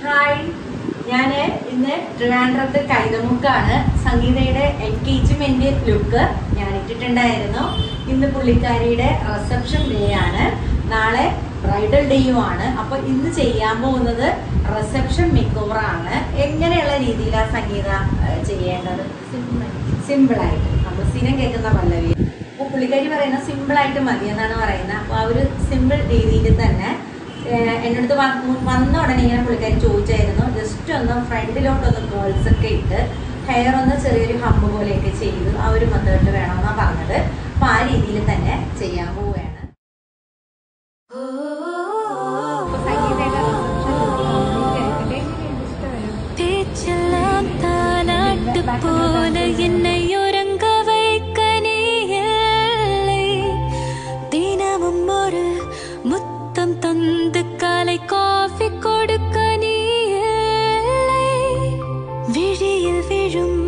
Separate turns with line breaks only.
hi ഞാൻ ഇന്ന് ട്രിവാൻഡ്രത്ത് കൈതമുക്കാണ് സംഗീതയുടെ എൻഗേജ്മെന്റ് ലുക്ക് ഞാൻ ഇട്ടിട്ടുണ്ടായിരുന്നു ഇന്ന് പുള്ളിക്കാരിയുടെ റിസപ്ഷൻ ഡേ ആണ് നാളെ ബ്രൈഡൽ ഡേയും ആണ് അപ്പൊ ഇന്ന് ചെയ്യാൻ പോകുന്നത് റിസപ്ഷൻ മേക്കോവർ ആണ് എങ്ങനെയുള്ള രീതിയിലാണ് സംഗീത ഏഹ്, ചെയ്യേണ്ടത് സിമ്പിൾ ആയിട്ട് നമ്മൾ സ്ഥിരം കേൾക്കുന്ന പല്ലവി അപ്പൊ പുള്ളിക്കാരി പറയുന്നത് സിമ്പിൾ ആയിട്ട് മതി എന്നാണ് പറയുന്നത് അപ്പൊ ആ ഒരു സിമ്പിൾ രീതിയിൽ തന്നെ ഏഹ് എൻ്റെ അടുത്ത് വ- വന്ന ഉടനെ ഇങ്ങനെ പുള്ളിക്കാരി ചോദിച്ചായിരുന്നു ജസ്റ്റ് ഒന്ന് ഫ്രണ്ടിലോട്ടൊന്ന് കേൾസ് ഒക്കെ ഇട്ട് ഹെയർ ഒന്ന് ചെറിയൊരു ഹമ്പ് പോലെയൊക്കെ ചെയ്ത് ആ ഒരു മെത്തേഡിൽ വേണമെന്നാണ് പറഞ്ഞത് അപ്പൊ ആ രീതിയിൽ തന്നെ ചെയ്യാൻ പോവുകയാണ് അപ്പൊ സംഗീതയുടെ
பேச்செல்லாம் தாலாட்டு போல என்னை உறங்க வைக்க நீ இல்லை தினமும் ஒரு முத்தம் தந்து காலை காஃபி கொடுக்க நீ இல்லை விழியில் விழும்